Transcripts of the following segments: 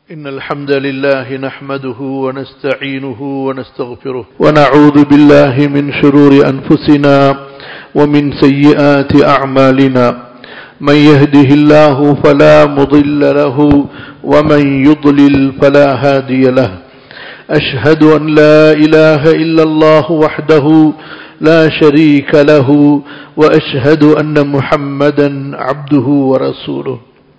إن الحمد لله نحمده ونستعينه ونستغفره ونعوذ بالله من شرور أنفسنا ومن سيئات أعمالنا من يهده الله فلا مضل له ومن يضلل فلا هادي له أشهد أن لا إله إلا الله وحده لا شريك له وأشهد أن محمدا عبده ورسوله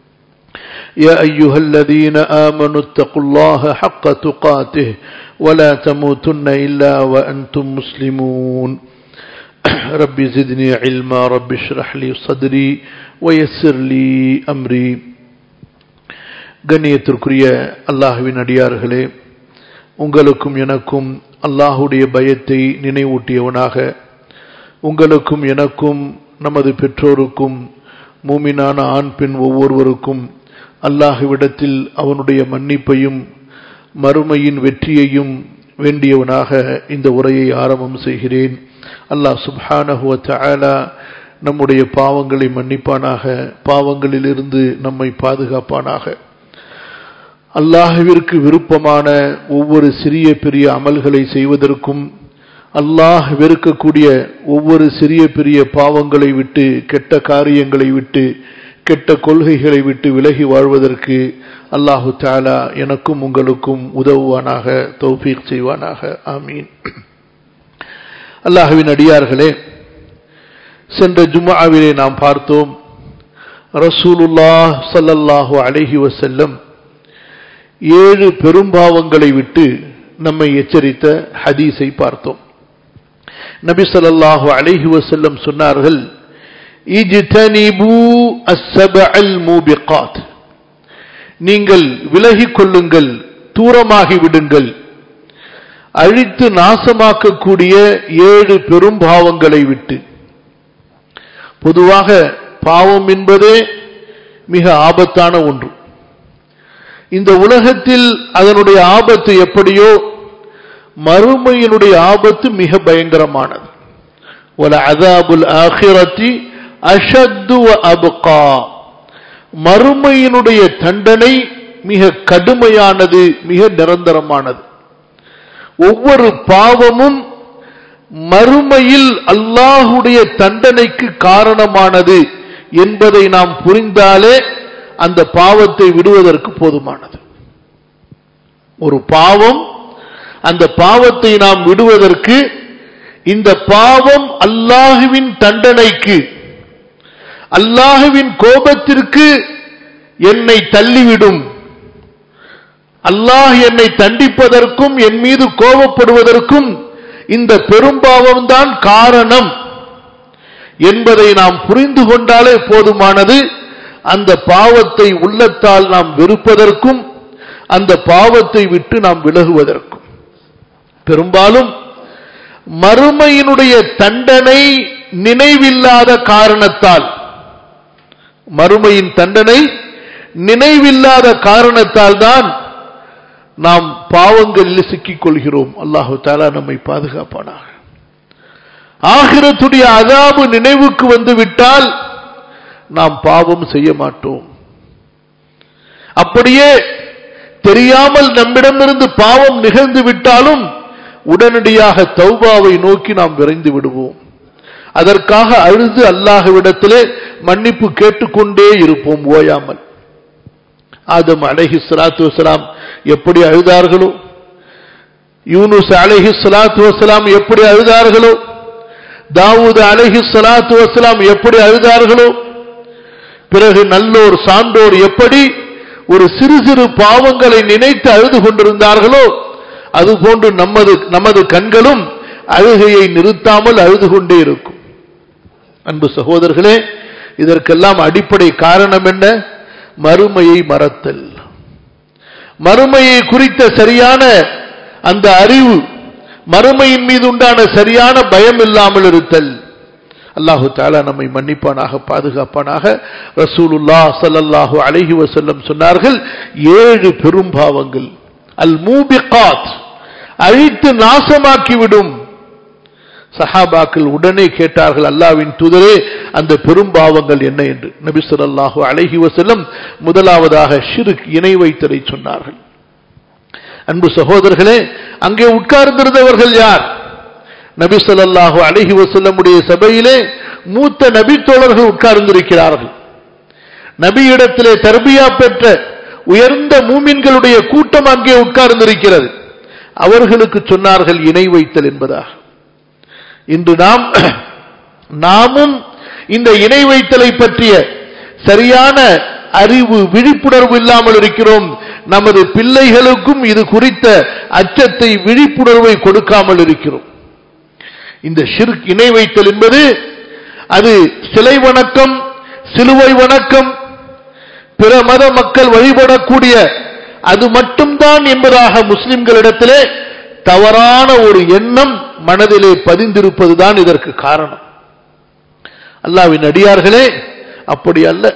يا أيها الذين آمنوا اتقوا الله حق تقاته ولا تموتن إلا وأنتم مسلمون رب زدني علما رب اشرح لي صدري ويسر لي أمري கண்ணியத்திற்குரிய அல்லாஹுவின் அடியார்களே உங்களுக்கும் எனக்கும் அல்லாஹுடைய பயத்தை நினைவூட்டியவனாக உங்களுக்கும் எனக்கும் நமது பெற்றோருக்கும் மூமினான ஆண் பெண் ஒவ்வொருவருக்கும் அல்லாஹுவிடத்தில் அவனுடைய மன்னிப்பையும் மறுமையின் வெற்றியையும் வேண்டியவனாக இந்த உரையை ஆரம்பம் செய்கிறேன் அல்லாஹ் சுப்ஹானஹுவ தஆலா நம்முடைய பாவங்களை மன்னிப்பானாக பாவங்களிலிருந்து நம்மை பாதுகாப்பானாக அல்லாஹுவிற்கு விருப்பமான ஒவ்வொரு சிறிய பெரிய அமல்களை செய்வதற்கும் அல்லாஹ் வெறுக்கக்கூடிய ஒவ்வொரு சிறிய பெரிய பாவங்களை விட்டு கெட்ட காரியங்களை விட்டு கெட்ட கொள்கைகளை விட்டு விலகி வாழ்வதற்கு அல்லாஹு தாலா எனக்கும் உங்களுக்கும் உதவுவானாக தௌஃபீக் செய்வானாக ஆமீன் அல்லாஹுவின் அடியார்களே சென்ற ஜும்மாவிலே நாம் பார்த்தோம் ரசூலுல்லாஹ் சல்லல்லாஹு அலைஹி வசல்லம் ஏழு பெரும்பாவங்களை விட்டு நம்மை எச்சரித்த ஹதீஸை பார்த்தோம் நபி ஸல்லல்லாஹு அலைஹி வஸல்லம் சொன்னார்கள் இஜ்தனிபு அஸ்ஸபஅல் மூபிகாத் நீங்கள் விலகிக் கொள்ளுங்கள் தூரமாகி விடுங்கள் அழித்து நாசமாக்கக்கூடிய ஏழு பெரும் பாவங்களை விட்டு பொதுவாக பாவம் என்பதே மிக ஆபத்தான ஒன்று இந்த உலகத்தில் அதனுடைய ஆபத்து எப்படியோ மறுமையினுடைய ஆபத்து மிக பயங்கரமானது ஒல அதாபுல் ஆஹிரத்தி அஷத்து அபுகா மறுமையினுடைய தண்டனை மிக கடுமையானது மிக நிரந்தரமானது ஒவ்வொரு பாவமும் மறுமையில் அல்லாஹுடைய தண்டனைக்கு காரணமானது என்பதை நாம் புரிந்தாலே அந்த பாவத்தை விடுவதற்கு போதுமானது ஒரு பாவம் அந்த பாவத்தை நாம் விடுவதற்கு இந்த பாவம் அல்லாஹுவின் தண்டனைக்கு அல்லாஹுவின் கோபத்திற்கு என்னை தள்ளிவிடும் அல்லாஹ் என்னை தண்டிப்பதற்கும் என் மீது கோபப்படுவதற்கும் இந்த பெரும்பாவம் தான் காரணம் என்பதை நாம் புரிந்து கொண்டாலே போதுமானது அந்த பாவத்தை உள்ளத்தால் நாம் வெறுப்பதற்கும் அந்த பாவத்தை விட்டு நாம் விலகுவதற்கும் பெரும்பாலும் மறுமையினுடைய தண்டனை நினைவில்லாத காரணத்தால் மறுமையின் தண்டனை நினைவில்லாத காரணத்தால் தான் நாம் பாவங்களில் சிக்கிக் கொள்கிறோம் அல்லாஹு தாலா நம்மை பாதுகாப்பானாக ஆகிரத்துடைய அதாபு நினைவுக்கு வந்து விட்டால் நாம் பாவம் செய்ய மாட்டோம் அப்படியே தெரியாமல் நம்மிடமிருந்து பாவம் நிகழ்ந்து விட்டாலும் உடனடியாக தௌபாவை நோக்கி நாம் விரைந்து விடுவோம் அதற்காக அழுது அல்லாஹ்விடத்திலே மன்னிப்பு கேட்டுக்கொண்டே இருப்போம் ஓயாமல் ஆதம் அலஹி சலாத்து வசலாம் எப்படி அழுதார்களோ யூனுஸ் அலஹி சலாத்து வசலாம் எப்படி அழுதார்களோ தாவூத் அலஹி சலாத்து வசலாம் எப்படி அழுதார்களோ பிறகு நல்லோர் சான்றோர் எப்படி ஒரு சிறு சிறு பாவங்களை நினைத்து அழுது கொண்டிருந்தார்களோ அதுபோன்று நமது நமது கண்களும் அழுகையை நிறுத்தாமல் அழுது கொண்டே இருக்கும் அன்பு சகோதரர்களே இதற்கெல்லாம் அடிப்படை காரணம் என்ன மறுமையை மறத்தல் மறுமையை குறித்த சரியான அந்த அறிவு மறுமையின் மீது உண்டான சரியான பயம் இல்லாமல் இருத்தல் அல்லாஹு தாலா நம்மை மன்னிப்பானாக பாதுகாப்பானாக ரசூலுல்லா சல்லல்லாஹு அலஹி வசல்லம் சொன்னார்கள் ஏழு பெரும் பாவங்கள் அல் மூபிகாத் அழித்து நாசமாக்கிவிடும் சஹாபாக்கள் உடனே கேட்டார்கள் அல்லாவின் தூதரே அந்த பெரும்பாவங்கள் என்ன என்று நபி ஸல்லல்லாஹு அலைஹி வஸல்லம் முதலாவதாக ஷிர்க் இணை வைத்தலை சொன்னார்கள் அன்பு சகோதரர்களே அங்கே உட்கார்ந்திருந்தவர்கள் யார் நபி ஸல்லல்லாஹு அலைஹி வஸல்லமுடைய சபையிலே மூத்த நபி தோழர்கள் உட்கார்ந்திருக்கிறார்கள் நபியிடத்திலே தர்பியா பெற்ற உயர்ந்த மூமின்களுடைய கூட்டம் அங்கே உட்கார்ந்திருக்கிறது அவர்களுக்கு சொன்னார்கள் இணை வைத்தல் என்பதாக இன்று நாம் நாமும் இந்த இணை வைத்தலை பற்றிய சரியான அறிவு விழிப்புணர்வு இல்லாமல் இருக்கிறோம் நமது பிள்ளைகளுக்கும் இது குறித்த அச்சத்தை விழிப்புணர்வை கொடுக்காமல் இருக்கிறோம் இந்த ஷிர்க் இணை வைத்தல் என்பது அது சிலை வணக்கம் சிலுவை வணக்கம் பிற மத மக்கள் வழிபடக்கூடிய அது மட்டும்தான் என்பதாக முஸ்லிம்களிடத்திலே தவறான ஒரு எண்ணம் மனதிலே பதிந்திருப்பதுதான் இதற்கு காரணம் அல்லாவின் அடியார்களே அப்படி அல்ல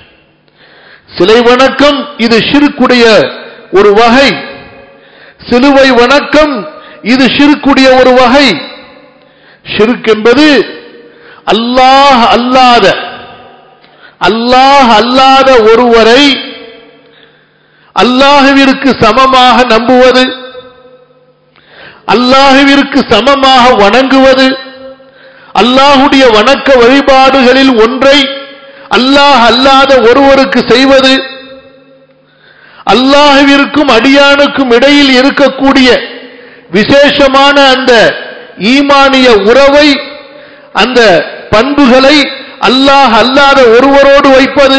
சிலை வணக்கம் இது ஷிருக்குடைய ஒரு வகை சிலுவை வணக்கம் இது ஷிருக்குடைய ஒரு வகை ஷிருக் என்பது அல்லாஹ் அல்லாத அல்லாஹ் அல்லாத ஒருவரை அல்லாஹுவிற்கு சமமாக நம்புவது அல்லாஹுவிற்கு சமமாக வணங்குவது அல்லாஹுடைய வணக்க வழிபாடுகளில் ஒன்றை அல்லாஹ் அல்லாத ஒருவருக்கு செய்வது அல்லாஹுவிற்கும் அடியானுக்கும் இடையில் இருக்கக்கூடிய விசேஷமான அந்த ஈமானிய உறவை அந்த பண்புகளை அல்லாஹ் அல்லாத ஒருவரோடு வைப்பது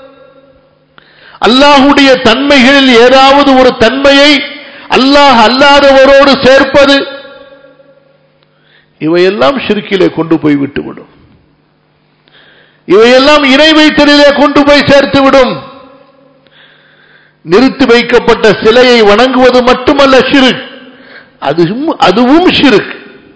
அல்லாஹுடைய தன்மைகளில் ஏதாவது ஒரு தன்மையை அல்லாஹ் அல்லாதவரோடு சேர்ப்பது இவையெல்லாம் ஷிர்கிலே கொண்டு போய் விட்டுவிடும் இவையெல்லாம் இணை வைத்தலிலே கொண்டு போய் சேர்த்துவிடும் நிறுத்தி வைக்கப்பட்ட சிலையை வணங்குவது மட்டுமல்ல ஷிருக் அதுவும் அதுவும் ஷிருக்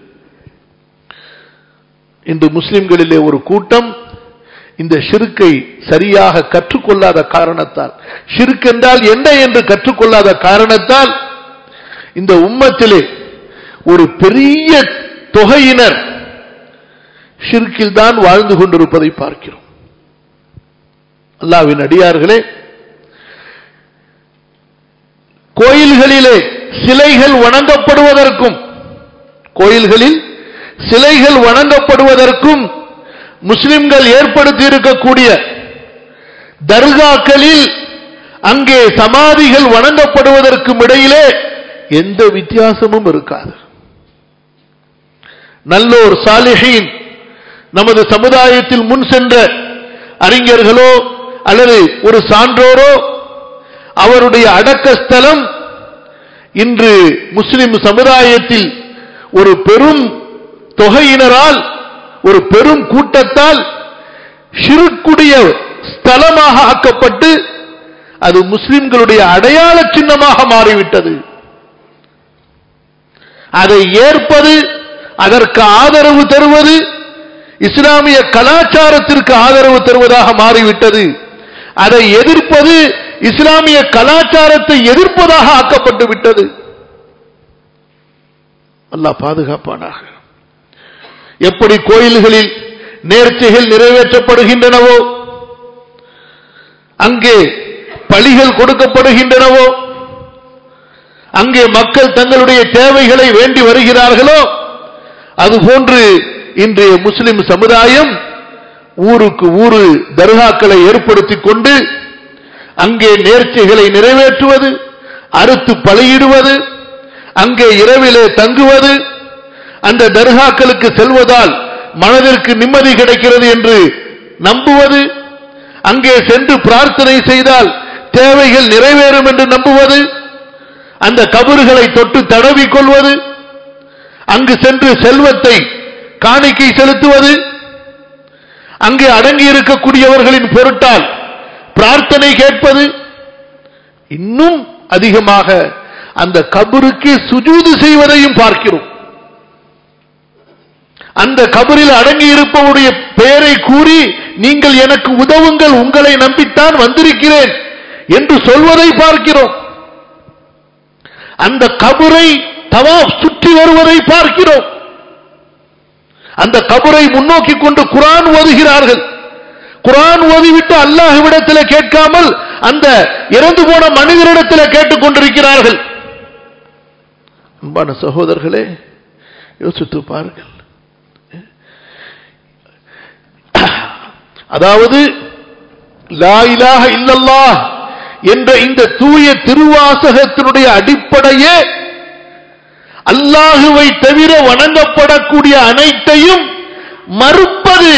இன்று முஸ்லிம்களிலே ஒரு கூட்டம் இந்த ஷிருக்கை சரியாக கற்றுக்கொள்ளாத காரணத்தால் ஷிருக் என்றால் என்ன என்று கற்றுக்கொள்ளாத காரணத்தால் இந்த உம்மத்திலே ஒரு பெரிய தொகையினர் ஷிர்கில் தான் வாழ்ந்து கொண்டிருப்பதை பார்க்கிறோம் அல்லாவின் அடியார்களே கோயில்களிலே சிலைகள் வணங்கப்படுவதற்கும் கோயில்களில் சிலைகள் வணங்கப்படுவதற்கும் முஸ்லிம்கள் ஏற்படுத்தி இருக்கக்கூடிய தர்காக்களில் அங்கே சமாதிகள் வணங்கப்படுவதற்கும் இடையிலே எந்த வித்தியாசமும் இருக்காது நல்லோர் சாலிஹீன் நமது சமுதாயத்தில் முன் சென்ற அறிஞர்களோ அல்லது ஒரு சான்றோரோ அவருடைய அடக்க ஸ்தலம் இன்று முஸ்லிம் சமுதாயத்தில் ஒரு பெரும் தொகையினரால் ஒரு பெரும் கூட்டத்தால் ஷிருக்குடைய ஸ்தலமாக ஆக்கப்பட்டு அது முஸ்லிம்களுடைய அடையாள சின்னமாக மாறிவிட்டது அதை ஏற்பது அதற்கு ஆதரவு தருவது இஸ்லாமிய கலாச்சாரத்திற்கு ஆதரவு தருவதாக மாறிவிட்டது அதை எதிர்ப்பது இஸ்லாமிய கலாச்சாரத்தை எதிர்ப்பதாக ஆக்கப்பட்டு விட்டது அல்லாஹ் பாதுகாப்பானாக எப்படி கோயில்களில் நேர்ச்சைகள் நிறைவேற்றப்படுகின்றனவோ அங்கே பலிகள் கொடுக்கப்படுகின்றனவோ அங்கே மக்கள் தங்களுடைய தேவைகளை வேண்டி வருகிறார்களோ அதுபோன்று இன்றைய முஸ்லிம் சமுதாயம் ஊருக்கு ஊரு தர்காக்களை ஏற்படுத்திக் கொண்டு அங்கே நேர்ச்சைகளை நிறைவேற்றுவது அறுத்து பலியிடுவது அங்கே இரவிலே தங்குவது அந்த தர்காக்களுக்கு செல்வதால் மனதிற்கு நிம்மதி கிடைக்கிறது என்று நம்புவது அங்கே சென்று பிரார்த்தனை செய்தால் தேவைகள் நிறைவேறும் என்று நம்புவது அந்த கபறுகளை தொட்டு தடவிக் கொள்வது அங்கு சென்று செல்வத்தை காணிக்கை செலுத்துவது அங்கே அடங்கி இருக்கக்கூடியவர்களின் பொருட்டால் பிரார்த்தனை கேட்பது இன்னும் அதிகமாக அந்த கபருக்கு சுஜூது செய்வதையும் பார்க்கிறோம் அந்த கபரில் அடங்கி இருப்பவருடைய பெயரை கூறி நீங்கள் எனக்கு உதவுங்கள் உங்களை நம்பித்தான் வந்திருக்கிறேன் என்று சொல்வதை பார்க்கிறோம் அந்த கபரை தவா சுற்றி வருவதை பார்க்கிறோம் அந்த கபரை முன்னோக்கி கொண்டு குரான் ஓதுகிறார்கள் குரான் ஓதிவிட்டு அல்லாஹ்விடத்தில் கேட்காமல் அந்த இறந்து போன மனிதரிடத்தில் கேட்டுக் கொண்டிருக்கிறார்கள் அன்பான சகோதரர்களே யோசித்து பாருங்கள் அதாவது லா இலாஹ இல்லல்லாஹ் என்ற இந்த தூய திருவாசகத்தினுடைய அடிப்படையே அல்லாஹுவை தவிர வணங்கப்படக்கூடிய அனைத்தையும் மறுப்பது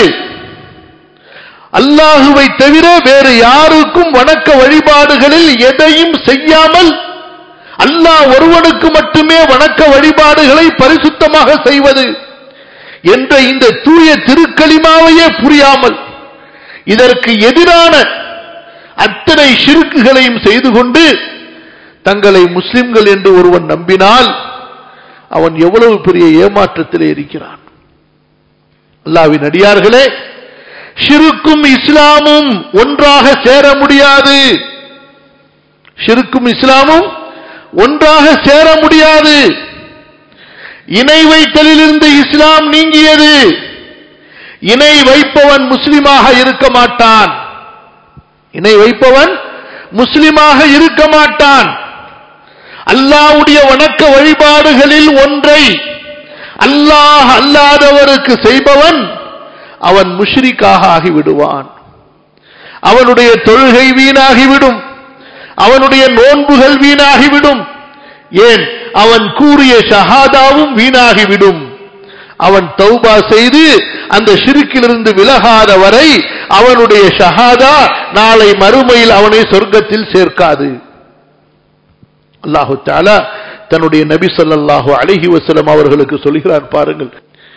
அல்லாஹுவை தவிர வேறு யாருக்கும் வணக்க வழிபாடுகளில் எதையும் செய்யாமல் அல்லாஹ் ஒருவனுக்கு மட்டுமே வணக்க வழிபாடுகளை பரிசுத்தமாக செய்வது என்ற இந்த தூய திருக்களிமாவையே புரியாமல் இதற்கு எதிரான அத்தனை ஷிருக்குகளையும் செய்து கொண்டு தங்களை முஸ்லிம்கள் என்று ஒருவன் நம்பினால் அவன் எவ்வளவு பெரிய ஏமாற்றத்திலே இருக்கிறான் அல்லாவின் அடியார்களே ஷிருக்கும் இஸ்லாமும் ஒன்றாக சேர முடியாது ஷிருக்கும் இஸ்லாமும் ஒன்றாக சேர முடியாது இணை வைத்தலிலிருந்து இஸ்லாம் நீங்கியது இணை வைப்பவன் முஸ்லிமாக இருக்க மாட்டான் இணை வைப்பவன் முஸ்லிமாக இருக்க மாட்டான் அல்லாவுடைய வணக்க வழிபாடுகளில் ஒன்றை அல்லாஹ் அல்லாதவருக்கு செய்பவன் அவன் முஷ்ரிக்காக ஆகிவிடுவான் அவனுடைய தொழுகை வீணாகிவிடும் அவனுடைய நோன்புகள் வீணாகிவிடும் ஏன் அவன் கூறிய ஷஹாதாவும் வீணாகிவிடும் அவன் தௌபா செய்து அந்த ஷிருக்கிலிருந்து விலகாத வரை அவனுடைய ஷஹாதா நாளை மறுமையில் அவனை சொர்க்கத்தில் சேர்க்காது அல்லாஹு தாலா தன்னுடைய நபி ஸல்லல்லாஹு அலைஹி வஸல்லம் அவர்களுக்கு சொல்கிறார் பாருங்கள்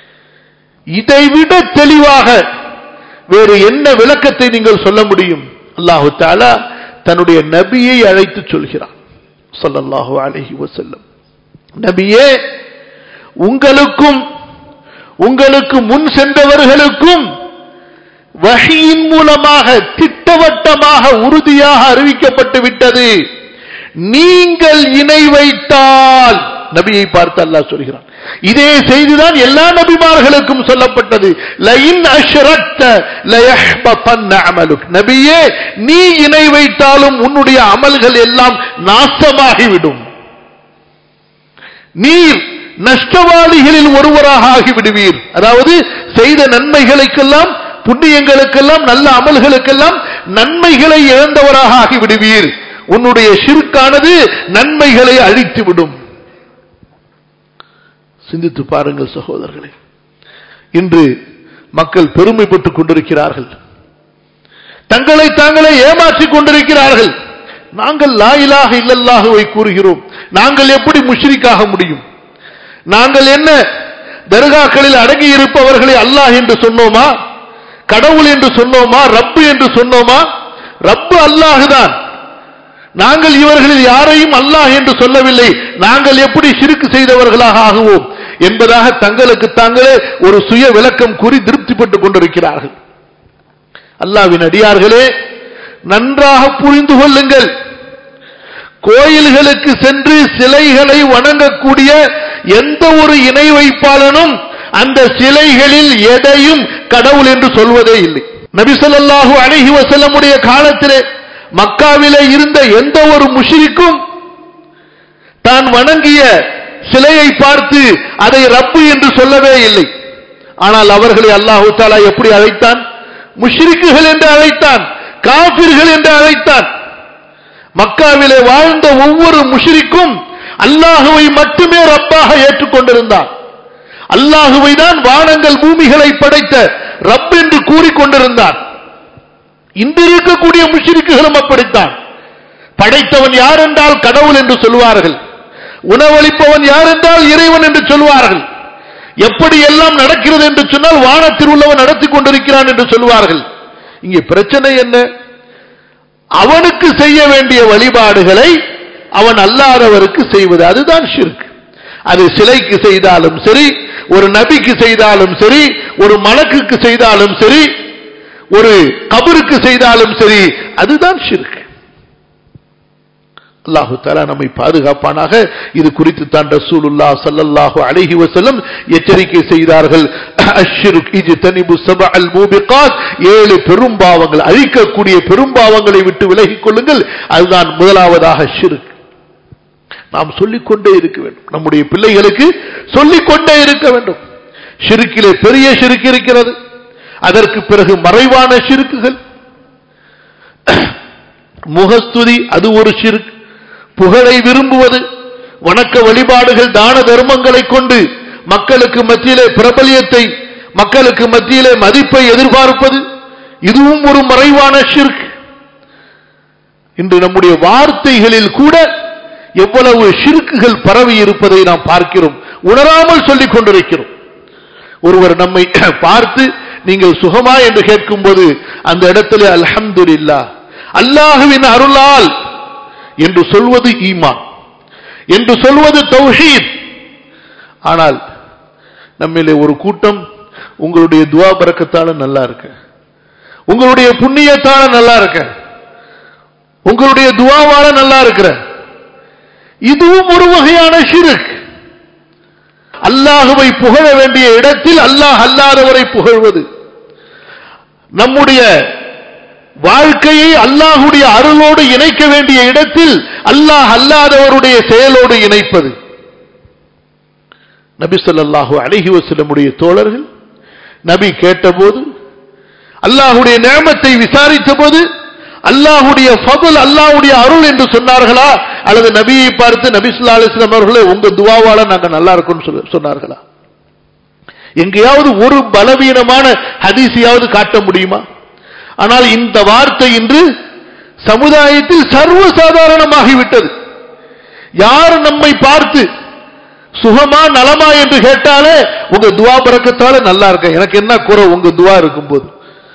இதைவிட தெளிவாக வேறு என்ன விளக்கத்தை நீங்கள் சொல்ல முடியும் அல்லாஹு தாலா தன்னுடைய நபியை அழைத்து சொல்கிறார் ஸல்லல்லாஹு அலைஹி வஸல்லம் நபியே உங்களுக்கும் உங்களுக்கு முன் சென்றவர்களுக்கும் வகையின் மூலமாக திட்டவட்டமாக உறுதியாக அறிவிக்கப்பட்டு விட்டது நீங்கள் இணை வைத்தால் நபியை பார்த்து அல்லாஹ் சொல்கிறான் இதே செய்திதான் எல்லா நபிமார்களுக்கும் சொல்லப்பட்டது லயின் அஷ்ரக்த லயஹ்பதன்ன அமலுக் நபியே நீ இணை வைத்தாலும் உன்னுடைய அமல்கள் எல்லாம் நாசமாகிவிடும் நீர் நஷ்டவாதிகளில் ஒருவராக ஆகிவிடுவீர் அதாவது செய்த நன்மைகளுக்கெல்லாம் புண்ணியங்களுக்கெல்லாம் நல்ல அமல்களுக்கெல்லாம் நன்மைகளை இழந்தவராக ஆகிவிடுவீர் உன்னுடைய ஷிர்கானது நன்மைகளை அழித்துவிடும் சிந்தித்து பாருங்கள் சகோதரர்களே இன்று மக்கள் பெருமைப்பட்டுக் கொண்டிருக்கிறார்கள் தங்களை தாங்களே ஏமாற்றிக் கொண்டிருக்கிறார்கள் நாங்கள் லா இலாஹ இல்லல்லாஹுவை கூறுகிறோம் நாங்கள் எப்படி முஷ்ரிக்காக முடியும் நாங்கள் என்ன தர்காக்களில் அடங்கி இருப்பவர்களை அல்லாஹ் என்று சொன்னோமா கடவுள் என்று சொன்னோமா ரப்பு என்று சொன்னோமா ரப்பு அல்லாஹுதான் நாங்கள் இவர்களில் யாரையும் அல்லாஹ் என்று சொல்லவில்லை நாங்கள் எப்படி சிறுக்கு செய்தவர்களாக ஆகுவோம் என்பதாக தங்களுக்கு தாங்களே ஒரு சுய விளக்கம் கூறி திருப்திப்பட்டுக் கொண்டிருக்கிறார்கள் அல்லாவின் அடியார்களே நன்றாக புரிந்து கொள்ளுங்கள் கோயில்களுக்கு சென்று சிலைகளை வணங்கக்கூடிய எந்த ஒரு இணை வைப்பாளனும் அந்த சிலைகளில் எதையும் கடவுள் என்று சொல்வதே இல்லை நபிசல்லாஹு அழகி வசல்லமுடைய காலத்திலே மக்காவிலே இருந்த எந்த ஒரு முஷிரிக்கும் தான் வணங்கிய சிலையை பார்த்து அதை ரப்பு என்று சொல்லவே இல்லை ஆனால் அவர்களை அல்லாஹு தாலா எப்படி அழைத்தான் முஷ்ரிக்குகள் என்று அழைத்தான் காபிர்கள் என்று அழைத்தான் மக்காவிலே வாழ்ந்த ஒவ்வொரு முஷ்ரிக்கும் அல்லாஹுவை மட்டுமே ரப்பாக ஏற்றுக்கொண்டிருந்தான் அல்லாஹுவை தான் வானங்கள் பூமிகளை படைத்த ரப் என்று கூறிக்கொண்டிருந்தான் இன்று இருக்கக்கூடிய முஷ்ரிக்குகளும் அப்படித்தான் படைத்தவன் யார் என்றால் கடவுள் என்று சொல்வார்கள் உணவளிப்பவன் யார் என்றால் இறைவன் என்று சொல்வார்கள் எப்படி எல்லாம் நடக்கிறது என்று சொன்னால் வானத்தில் உள்ளவன் நடத்தி கொண்டிருக்கிறான் என்று சொல்வார்கள் இங்கே பிரச்சனை என்ன அவனுக்கு செய்ய வேண்டிய வழிபாடுகளை அவன் அல்லாதவருக்கு செய்வது அதுதான் ஷிர்க் அது சிலைக்கு செய்தாலும் சரி ஒரு நபிக்கு செய்தாலும் சரி ஒரு மலக்குக்கு செய்தாலும் சரி ஒரு கபருக்கு செய்தாலும் சரி அதுதான் ஷிர்க் அல்லாஹு தாலா நம்மை பாதுகாப்பானாக இது குறித்து தான் ரசூலுல்லா சல்லல்லாஹு அலைஹி வஸல்லம் எச்சரிக்கை செய்தார்கள் அஷ்ஷிருக் இஜ்தனிபு சபஅல் மூபிகாத் ஏழு பெரும்பாவங்கள் அழிக்கக்கூடிய பெரும்பாவங்களை விட்டு விலகிக் கொள்ளுங்கள் அதுதான் முதலாவதாக ஷிருக் நாம் சொல்லிக்கொண்டே இருக்க வேண்டும் நம்முடைய பிள்ளைகளுக்கு சொல்லிக்கொண்டே இருக்க வேண்டும் ஷிருக்கிலே பெரிய ஷிருக்கு இருக்கிறது அதற்கு பிறகு மறைவான ஷிருக்குகள் முகஸ்துதி அது ஒரு ஷிருக் புகழை விரும்புவது வணக்க வழிபாடுகள் தான தர்மங்களை கொண்டு மக்களுக்கு மத்தியிலே பிரபலியத்தை மக்களுக்கு மத்தியிலே மதிப்பை எதிர்பார்ப்பது இதுவும் ஒரு மறைவான ஷிர்க் இன்று நம்முடைய வார்த்தைகளில் கூட எவ்வளவு ஷிர்க்குகள் பரவி இருப்பதை நாம் பார்க்கிறோம் உணராமல் சொல்லிக் கொண்டிருக்கிறோம் ஒருவர் நம்மை பார்த்து நீங்கள் சுகமா என்று கேட்கும் போது அந்த இடத்துல அல்ஹம்துலில்லா அல்லாஹுவின் அருளால் என்று சொல்வது ஈமான் என்று சொல்வது தௌஹீத் ஆனால் நம்மிலே ஒரு கூட்டம் உங்களுடைய துவா பறக்கத்தால நல்லா இருக்கு உங்களுடைய புண்ணியத்தால நல்லா இருக்க உங்களுடைய துவாவால நல்லா இருக்கிற இதுவும் ஒரு வகையான ஷிருக் அல்லாஹுவை புகழ வேண்டிய இடத்தில் அல்லாஹ் அல்லாதவரை புகழ்வது நம்முடைய வாழ்க்கையை அல்லாஹுடைய அருளோடு இணைக்க வேண்டிய இடத்தில் அல்லாஹ் அல்லாதவருடைய செயலோடு இணைப்பது நபி சொல்லாஹு அழகி வசலமுடைய தோழர்கள் நபி கேட்டபோது அல்லாஹுடைய நேமத்தை விசாரித்த போது அல்லாஹுடைய ஃபதுல் அல்லாஹுடைய அருள் என்று சொன்னார்களா அல்லது நபியை பார்த்து நபி சொல்லா அலிஸ்லாம் அவர்களே உங்க துவாவால நாங்க நல்லா இருக்கோம்னு சொன்னார்களா எங்கேயாவது ஒரு பலவீனமான ஹதீசியாவது காட்ட முடியுமா ஆனால் இந்த வார்த்தை இன்று சமுதாயத்தில் சர்வசாதாரணமாகிவிட்டது யார் நம்மை பார்த்து சுகமா நலமா என்று கேட்டாலே உங்க துவா பறக்கத்தால நல்லா இருக்க எனக்கு என்ன குறை உங்க துவா இருக்கும் போது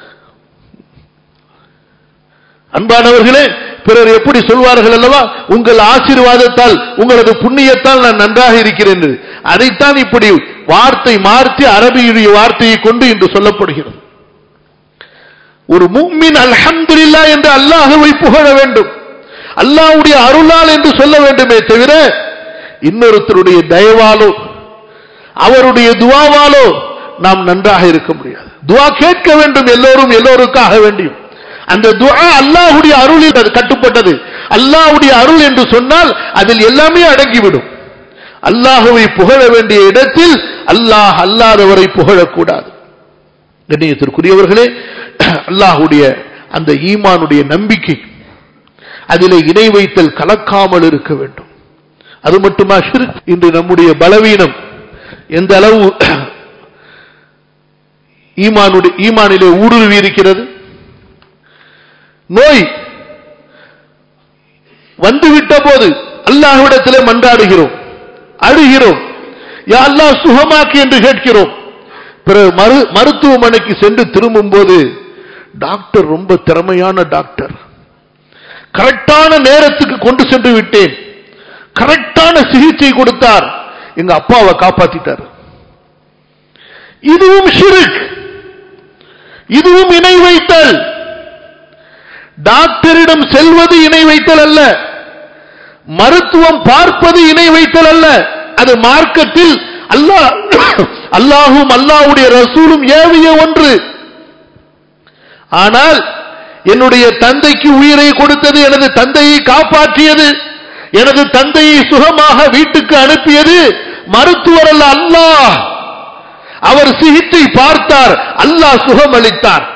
அன்பானவர்களே பிறர் எப்படி சொல்வார்கள் அல்லவா உங்கள் ஆசீர்வாதத்தால் உங்களது புண்ணியத்தால் நான் நன்றாக இருக்கிறேன் என்று அதைத்தான் இப்படி வார்த்தை மாற்றி அரபியுடைய வார்த்தையை கொண்டு இன்று சொல்லப்படுகிறது ஒரு முக்மின் அல்ஹம்துலில்லா என்று அல்லாஹுவை புகழ வேண்டும் அல்லாஹ்வுடைய அருளால் என்று சொல்ல வேண்டுமே தவிர இன்னொருத்தருடைய தயவாலோ அவருடைய துவாவாலோ நாம் நன்றாக இருக்க முடியாது துவா கேட்க வேண்டும் எல்லோரும் எல்லோருக்காக வேண்டியும் அந்த துவா அல்லாஹுடைய அருளில் அது கட்டுப்பட்டது அல்லாஹுடைய அருள் என்று சொன்னால் அதில் எல்லாமே அடங்கிவிடும் அல்லாஹுவை புகழ வேண்டிய இடத்தில் அல்லாஹ் அல்லாதவரை புகழக்கூடாது கண்ணியத்திற்குரியவர்களே அல்லாஹுடைய அந்த ஈமானுடைய நம்பிக்கை அதிலே இணை வைத்தல் கலக்காமல் இருக்க வேண்டும் அது மட்டுமா ஷிர்க் இன்று நம்முடைய பலவீனம் எந்த அளவு ஈமானுடைய ஈமானிலே ஊடுருவி இருக்கிறது நோய் வந்துவிட்ட போது அல்லாஹ்விடத்திலே மன்றாடுகிறோம் அழுகிறோம் யா அல்லாஹ் சுகமாக்கி என்று கேட்கிறோம் பிறகு மரு மருத்துவமனைக்கு சென்று திரும்பும் போது டாக்டர் ரொம்ப திறமையான டாக்டர் கரெக்டான நேரத்துக்கு கொண்டு சென்று விட்டேன் கரெக்டான சிகிச்சை கொடுத்தார் எங்க அப்பாவை காப்பாத்திட்டார் இதுவும் ஷிருக் இதுவும் இணை வைத்தல் டாக்டரிடம் செல்வது இணை வைத்தல் அல்ல மருத்துவம் பார்ப்பது இணை வைத்தல் அல்ல அது மார்க்கத்தில் அல்லாஹ் அல்லாஹும் அல்லாஹுடைய ரசூலும் ஏவிய ஒன்று ஆனால் என்னுடைய தந்தைக்கு உயிரை கொடுத்தது எனது தந்தையை காப்பாற்றியது எனது தந்தையை சுகமாக வீட்டுக்கு அனுப்பியது மருத்துவர் அல்ல அல்லாஹ் அவர் சிகிச்சை பார்த்தார் அல்லாஹ் சுகம் அளித்தார்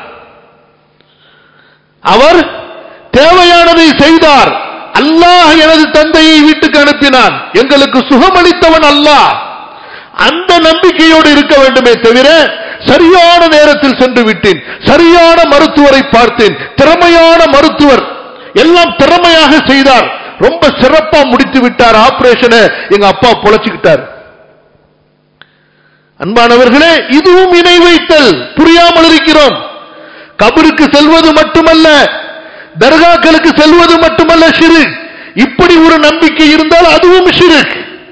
அவர் தேவையானதை செய்தார் அல்லாஹ் எனது தந்தையை வீட்டுக்கு அனுப்பினான் எங்களுக்கு சுகமளித்தவன் அல்லாஹ் அந்த நம்பிக்கையோடு இருக்க வேண்டுமே தவிர சரியான நேரத்தில் சென்று விட்டேன் சரியான மருத்துவரை பார்த்தேன் திறமையான மருத்துவர் எல்லாம் திறமையாக செய்தார் ரொம்ப சிறப்பா முடித்து விட்டார் ஆபரேஷனை எங்க அப்பா பொழைச்சுக்கிட்டார் அன்பானவர்களே இதுவும் இணை வைத்தல் புரியாமல் இருக்கிறோம் கபருக்கு செல்வது மட்டுமல்ல தர்காக்களுக்கு செல்வது மட்டுமல்ல ஷிரு இப்படி ஒரு நம்பிக்கை இருந்தால் அதுவும் ஷிருக்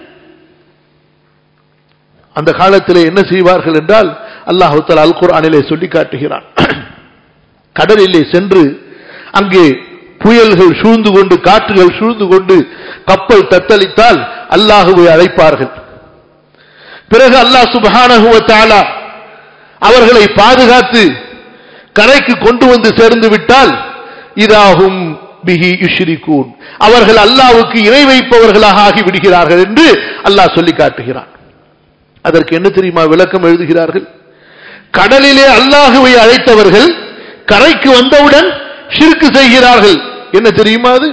அந்த காலத்தில் என்ன செய்வார்கள் என்றால் அல்லாஹு அல் குர்ஆனிலே சொல்லி காட்டுகிறான் கடலிலே சென்று அங்கே புயல்கள் சூழ்ந்து கொண்டு காற்றுகள் சூழ்ந்து கொண்டு கப்பல் தத்தளித்தால் அல்லாஹுவை அழைப்பார்கள் பிறகு அல்லாஹ் சுபஹானஹு வ தஆலா அவர்களை பாதுகாத்து கரைக்கு கொண்டு வந்து சேர்ந்து விட்டால் இதாகும் பிஹி யுஷ்ரிகூன் அவர்கள் அல்லாஹ்வுக்கு இணை வைப்பவர்களாக ஆகி விடுகிறார்கள் என்று அல்லாஹ் சொல்லி காட்டுகிறான் அதற்கு என்ன தெரியுமா விளக்கம் எழுதுகிறார்கள் கடலிலே அல்லாஹுவை அழைத்தவர்கள் கரைக்கு வந்தவுடன் ஷிர்கு செய்கிறார்கள் என்ன தெரியுமா அது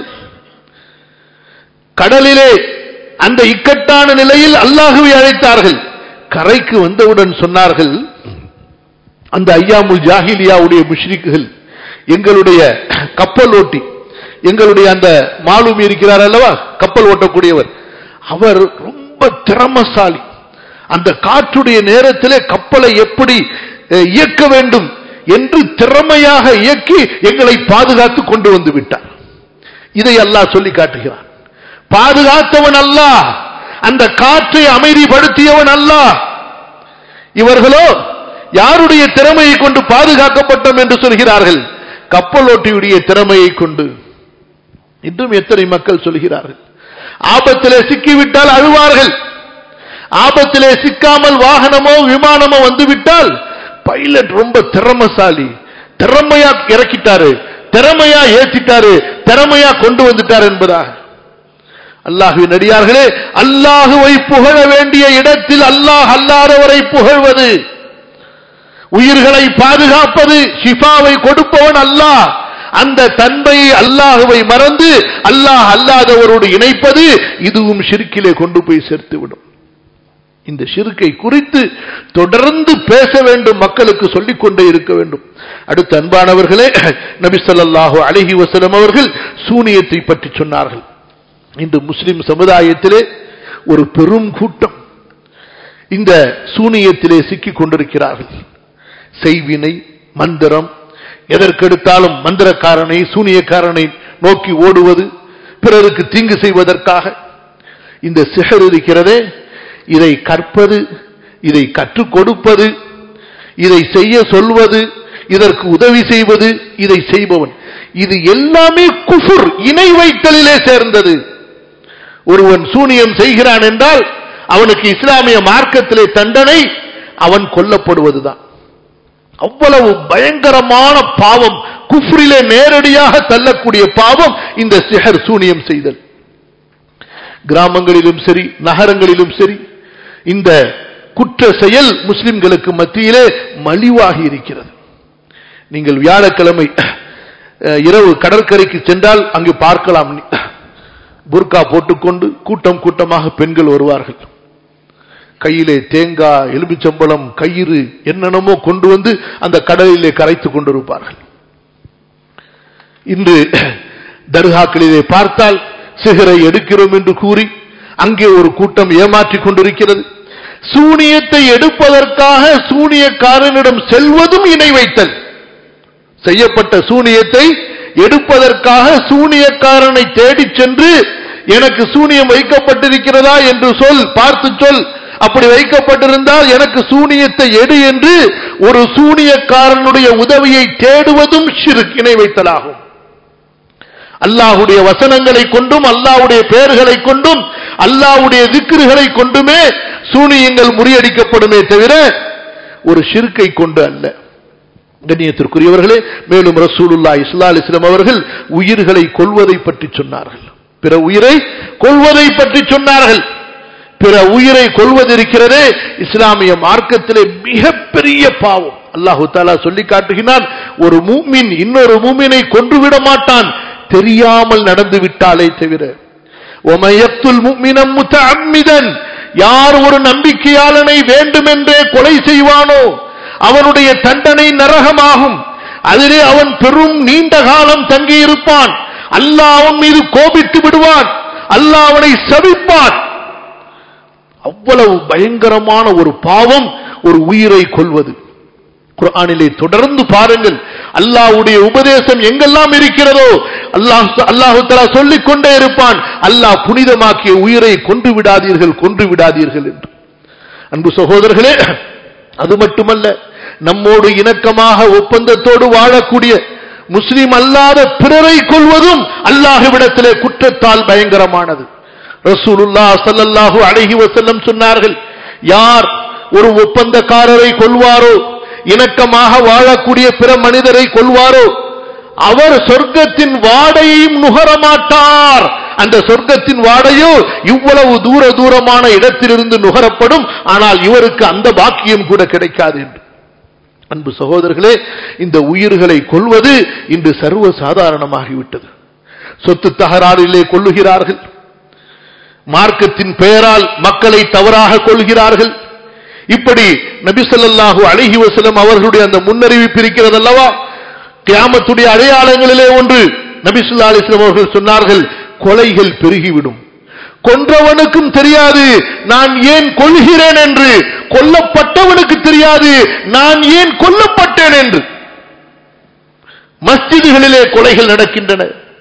கடலிலே அந்த இக்கட்டான நிலையில் அல்லாஹுவை அழைத்தார்கள் கரைக்கு வந்தவுடன் சொன்னார்கள் அந்த ஐயாமுல் ஜாஹிலியாவுடைய முஷ்ரிக்குகள் எங்களுடைய கப்பல் ஓட்டி எங்களுடைய அந்த மாலும் இருக்கிறார் அல்லவா கப்பல் ஓட்டக்கூடியவர் அவர் ரொம்ப திறமசாலி அந்த காற்றுடைய நேரத்திலே கப்பலை எப்படி அஹ், இயக்க வேண்டும் என்று திறமையாக இயக்கி எங்களை பாதுகாத்து கொண்டு வந்து விட்டார் இதை அல்லாஹ் சொல்லி காட்டுகிறான் பாதுகாத்தவன் அல்லாஹ் அந்த காற்றை அமைதிப்படுத்தியவன் அல்லாஹ் இவர்களோ யாருடைய திறமையை கொண்டு பாதுகாக்கப்பட்டோம் என்று சொல்கிறார்கள் கப்பலோட்டியுடைய திறமையை கொண்டு இன்றும் எத்தனை மக்கள் சொல்கிறார்கள் ஆபத்திலே சிக்கிவிட்டால் அழுவார்கள் ஆபத்திலே சிக்காமல் வாகனமோ விமானமோ வந்துவிட்டால் பைலட் ரொம்ப திறமசாலி திறமையா இறக்கிட்டாரு திறமையா ஏத்திட்டாரு திறமையா கொண்டு வந்துட்டார் என்பதாக அல்லாஹுவின் அடியார்களே அல்லாஹுவை புகழ வேண்டிய இடத்தில் அல்லாஹ் அல்லாதவரை புகழ்வது உயிர்களை பாதுகாப்பது ஷிஃபாவை கொடுப்பவன் அல்லாஹ் அந்த தன்மையை அல்லாஹுவை மறந்து அல்லாஹ் அல்லாதவரோடு இணைப்பது இதுவும் ஷிர்கிலே கொண்டு போய் சேர்த்துவிடும் இந்த ஷிர்கை குறித்து தொடர்ந்து பேச வேண்டும் மக்களுக்கு சொல்லிக் கொண்டே இருக்க வேண்டும் அடுத்த அன்பானவர்களே நபி ஸல்லல்லாஹு அலைஹி வஸல்லம் அவர்கள் சூனியத்தை பற்றி சொன்னார்கள் இன்று முஸ்லிம் சமுதாயத்திலே ஒரு பெரும் கூட்டம் இந்த சூனியத்திலே சிக்கிக் கொண்டிருக்கிறார்கள் செய்வினை மந்திரம் எதற்கெடுத்தாலும் மந்திரக்காரனை சூனியக்காரனை நோக்கி ஓடுவது பிறருக்கு தீங்கு செய்வதற்காக இந்த சிகர் இருக்கிறதே இதை கற்பது இதை கற்றுக் கொடுப்பது இதை செய்ய சொல்வது இதற்கு உதவி செய்வது இதை செய்பவன் இது எல்லாமே குஃபுர் இணை வைத்தலிலே சேர்ந்தது ஒருவன் சூனியம் செய்கிறான் என்றால் அவனுக்கு இஸ்லாமிய மார்க்கத்திலே தண்டனை அவன் கொல்லப்படுவதுதான் அவ்வளவு பயங்கரமான பாவம் குஃப்ரிலே நேரடியாக தள்ளக்கூடிய பாவம் இந்த சிஹர் சூனியம் செய்தல் கிராமங்களிலும் சரி நகரங்களிலும் சரி இந்த குற்ற செயல் முஸ்லிம்களுக்கு மத்தியிலே மலிவாகி இருக்கிறது நீங்கள் வியாழக்கிழமை அஹ், இரவு கடற்கரைக்கு சென்றால் அங்கு பார்க்கலாம் புர்கா போட்டுக்கொண்டு கூட்டம் கூட்டமாக பெண்கள் வருவார்கள் கையிலே தேங்காய் எலுமிச்சம்பழம் கயிறு என்னென்னமோ கொண்டு வந்து அந்த கடலிலே கரைத்துக் கொண்டிருப்பார்கள் இன்று தர்காக்களிலே பார்த்தால் சிகரை எடுக்கிறோம் என்று கூறி அங்கே ஒரு கூட்டம் ஏமாற்றிக் கொண்டிருக்கிறது சூனியத்தை எடுப்பதற்காக சூனியக்காரனிடம் செல்வதும் இணை வைத்தல் செய்யப்பட்ட சூனியத்தை எடுப்பதற்காக சூனியக்காரனை தேடிச் சென்று எனக்கு சூனியம் வைக்கப்பட்டிருக்கிறதா என்று சொல் பார்த்து சொல் அப்படி வைக்கப்பட்டிருந்தால் எனக்கு சூனியத்தை எடு என்று ஒரு சூனியக்காரனுடைய உதவியை தேடுவதும் ஷிர்க் இணை வைத்தலாகும் அல்லாஹுடைய வசனங்களை கொண்டும் அல்லாஹ்வுடைய பெயர்களை கொண்டும் அல்லாஹ்வுடைய திக்ருகளை கொண்டுமே சூனியங்கள் முறியடிக்கப்படுமே தவிர ஒரு ஷிர்கை கொண்டு அல்ல கண்ணியத்திற்குரியவர்களே மேலும் ரசூலுல்லா இஸ்லா அலிஸ்லாம் அவர்கள் உயிர்களை கொல்வதை பற்றி சொன்னார்கள் பிற உயிரை கொல்வதை பற்றி சொன்னார்கள் பிற உயிரை கொல்வது இருக்கிறதே இஸ்லாமிய மார்க்கத்திலே மிகப்பெரிய பாவம் அல்லாஹு தாலா சொல்லி காட்டுகிறான் ஒரு மூமின் இன்னொரு மூமினை கொன்றுவிட மாட்டான் தெரியாமல் நடந்து விட்டாலே தவிர ஒமையத்துல் முக்மினம் முத்தஅம்மிதன் யார் ஒரு நம்பிக்கையாளனை வேண்டுமென்றே கொலை செய்வானோ அவனுடைய தண்டனை நரகமாகும் அதிலே அவன் பெரும் நீண்ட காலம் தங்கியிருப்பான் அல்லாஹ் அவன் மீது கோபித்து விடுவான் அல்லாஹ் அவனை சபிப்பான் அவ்வளவு பயங்கரமான ஒரு பாவம் ஒரு உயிரை கொல்வது குர்ஆனிலே தொடர்ந்து பாருங்கள் அல்லாஹ்வுடைய உபதேசம் எங்கெல்லாம் இருக்கிறதோ அல்லாஹ் அல்லாஹு தஆலா சொல்லிக் கொண்டே இருப்பான் அல்லாஹ் புனிதமாக்கிய உயிரை கொன்று விடாதீர்கள் கொன்று விடாதீர்கள் என்று அன்பு சகோதரர்களே அது மட்டுமல்ல நம்மோடு இணக்கமாக ஒப்பந்தத்தோடு வாழக்கூடிய முஸ்லிம் அல்லாத பிறரை கொள்வதும் அல்லாஹ்விடத்திலே குற்றத்தால் பயங்கரமானது ரசூலுல்லா ஸல்லல்லாஹு அலைஹி வஸல்லம் சொன்னார்கள் யார் ஒரு ஒப்பந்தக்காரரை கொள்வாரோ இணக்கமாக வாழக்கூடிய பிற மனிதரை கொள்வாரோ அவர் சொர்க்கத்தின் வாடையையும் நுகரமாட்டார் அந்த சொர்க்கத்தின் வாடையோ இவ்வளவு தூர தூரமான இடத்திலிருந்து நுகரப்படும் ஆனால் இவருக்கு அந்த பாக்கியம் கூட கிடைக்காது என்று அன்பு சகோதரர்களே இந்த உயிர்களை கொள்வது இன்று சர்வ சாதாரணமாகிவிட்டது சொத்து தகராறிலே கொள்ளுகிறார்கள் மார்க்கத்தின் பெயரால் மக்களை தவறாக கொள்கிறார்கள் இப்படி நபிசல்லாஹு அழகி வசலம் அவர்களுடைய அந்த முன்னறிவிப்பு இருக்கிறது அல்லவா கியாமத்துடைய அடையாளங்களிலே ஒன்று நபிசுல்லா அலிஸ்லாம் அவர்கள் சொன்னார்கள் கொலைகள் பெருகிவிடும் கொன்றவனுக்கும் தெரியாது நான் ஏன் கொள்கிறேன் என்று கொல்லப்பட்டவனுக்கு தெரியாது நான் ஏன் கொல்லப்பட்டேன் என்று மஸ்ஜிதுகளிலே கொலைகள் நடக்கின்றன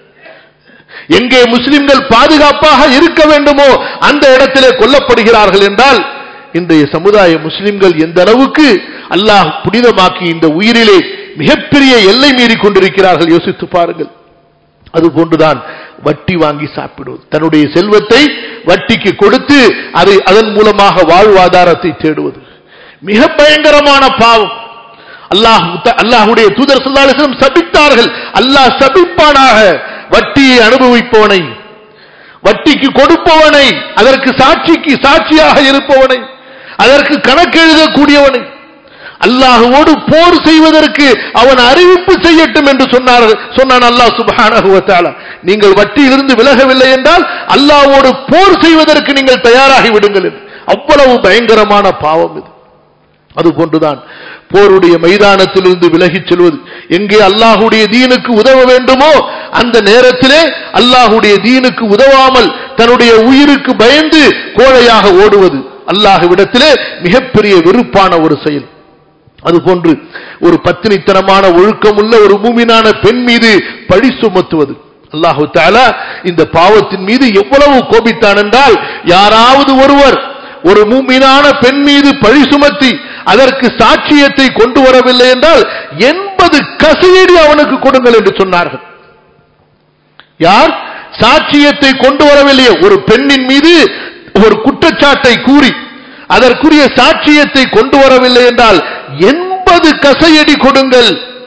எங்கே முஸ்லிம்கள் பாதுகாப்பாக இருக்க வேண்டுமோ அந்த இடத்திலே கொல்லப்படுகிறார்கள் என்றால் இன்றைய சமுதாய முஸ்லிம்கள் எந்த அளவுக்கு அல்லாஹ் புனிதமாக்கி இந்த உயிரிலே மிகப்பெரிய எல்லை மீறி கொண்டிருக்கிறார்கள் யோசித்து பாருங்கள் அது போன்றுதான் வட்டி வாங்கி சாப்பிடுவது தன்னுடைய செல்வத்தை வட்டிக்கு கொடுத்து அதை அதன் மூலமாக வாழ்வாதாரத்தை தேடுவது மிக பயங்கரமான பாவம் அல்லாஹ் அல்லாஹுடைய தூதர் சொல்லாலும் சபித்தார்கள் அல்லாஹ் சபிப்பானாக வட்டியை அனுபவிப்பவனை வட்டிக்கு கொடுப்பவனை அதற்கு சாட்சிக்கு சாட்சியாக இருப்பவனை அதற்கு கணக்கு எழுதக்கூடியவனை அல்லாஹுவோடு போர் செய்வதற்கு அவன் அறிவிப்பு செய்யட்டும் என்று சொன்னார்கள் சொன்னான் அல்லாஹ் சுபான நீங்கள் வட்டியிலிருந்து விலகவில்லை என்றால் அல்லாஹோடு போர் செய்வதற்கு நீங்கள் தயாராகி விடுங்கள் அவ்வளவு பயங்கரமான பாவம் இது அது போன்றுதான் போருடைய மைதானத்திலிருந்து விலகிச் செல்வது எங்கே அல்லாஹுடைய தீனுக்கு உதவ வேண்டுமோ அந்த நேரத்திலே அல்லாஹுடைய தீனுக்கு உதவாமல் தன்னுடைய உயிருக்கு பயந்து கோழையாக ஓடுவது அல்லாஹுவிடத்திலே மிகப்பெரிய வெறுப்பான ஒரு செயல் அதுபோன்று ஒரு பத்தினித்தனமான ஒழுக்கமுள்ள ஒரு மூமினான பெண் மீது பழி சுமத்துவது அல்லாஹு தாலா இந்த பாவத்தின் மீது எவ்வளவு கோபித்தான் என்றால் யாராவது ஒருவர் ஒரு மூமினான பெண் மீது பழி சுமத்தி அதற்கு சாட்சியத்தை கொண்டு வரவில்லை என்றால் எண்பது கசையடி அவனுக்கு கொடுங்கள் என்று சொன்னார்கள் யார் சாட்சியத்தை கொண்டு வரவில்லையே ஒரு பெண்ணின் மீது ஒரு குற்றச்சாட்டை கூறி அதற்குரிய சாட்சியத்தை கொண்டு வரவில்லை என்றால் எண்பது கசையடி கொடுங்கள்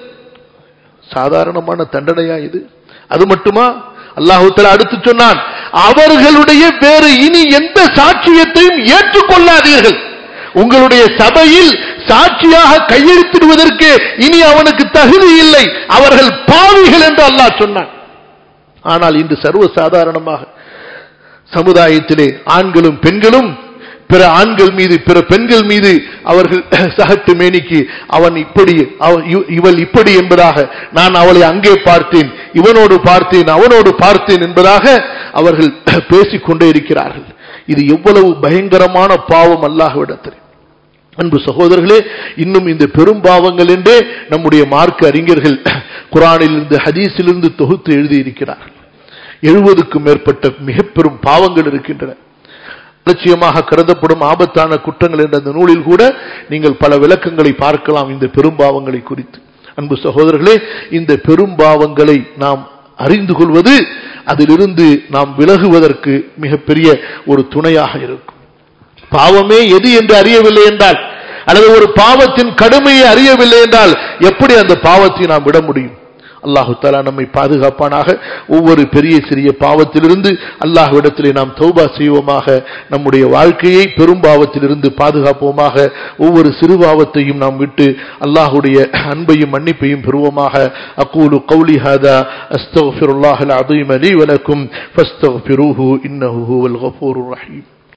சாதாரணமான தண்டனையா இது அது மட்டுமா அல்லாஹுத்தலா அடுத்து சொன்னான் அவர்களுடைய வேறு இனி எந்த சாட்சியத்தையும் ஏற்றுக்கொள்ளாதீர்கள் உங்களுடைய சபையில் சாட்சியாக கையெழுத்திடுவதற்கு இனி அவனுக்கு தகுதி இல்லை அவர்கள் பாவிகள் என்று அல்லாஹ் சொன்னான் ஆனால் இன்று சர்வ சாதாரணமாக சமுதாயத்திலே ஆண்களும் பெண்களும் பிற ஆண்கள் மீது பிற பெண்கள் மீது அவர்கள் சகட்டு மேனிக்கு அவன் இப்படி இவள் இப்படி என்பதாக நான் அவளை அங்கே பார்த்தேன் இவனோடு பார்த்தேன் அவனோடு பார்த்தேன் என்பதாக அவர்கள் பேசிக்கொண்டே இருக்கிறார்கள் இது எவ்வளவு பயங்கரமான பாவம் அல்லாஹ்விடத்தில் அன்பு சகோதரர்களே இன்னும் இந்த பெரும் பாவங்கள் என்றே நம்முடைய மார்க்க அறிஞர்கள் குரானிலிருந்து ஹதீஸிலிருந்து தொகுத்து எழுதியிருக்கிறார்கள் எழுபதுக்கும் மேற்பட்ட மிக பெரும் பாவங்கள் இருக்கின்றன அலட்சியமாக கருதப்படும் ஆபத்தான குற்றங்கள் என்ற அந்த நூலில் கூட நீங்கள் பல விளக்கங்களை பார்க்கலாம் இந்த பெரும்பாவங்களை குறித்து அன்பு சகோதரர்களே இந்த பெரும்பாவங்களை நாம் அறிந்து கொள்வது அதிலிருந்து நாம் விலகுவதற்கு மிகப்பெரிய ஒரு துணையாக இருக்கும் பாவமே எது என்று அறியவில்லை என்றால் அல்லது ஒரு பாவத்தின் கடுமையை அறியவில்லை என்றால் எப்படி அந்த பாவத்தை நாம் விட முடியும் அல்லாஹு தாலா நம்மை பாதுகாப்பானாக ஒவ்வொரு பெரிய சிறிய பாவத்திலிருந்து அல்லாஹ்விடத்திலே நாம் தௌபா செய்வோமாக நம்முடைய வாழ்க்கையை பெரும் பாவத்திலிருந்து பாதுகாப்போமாக ஒவ்வொரு சிறு பாவத்தையும் நாம் விட்டு அல்லாஹுடைய அன்பையும் மன்னிப்பையும் பெறுவோமாக அக்கூலு கௌலி ஹாதா அஸ்தக்ஃபிருல்லாஹ் அல் அதீம் லி வலக்கும் ஃபஸ்தக்ஃபிரூஹு இன்னஹு ஹுவல் கஃபூருர் ரஹீம்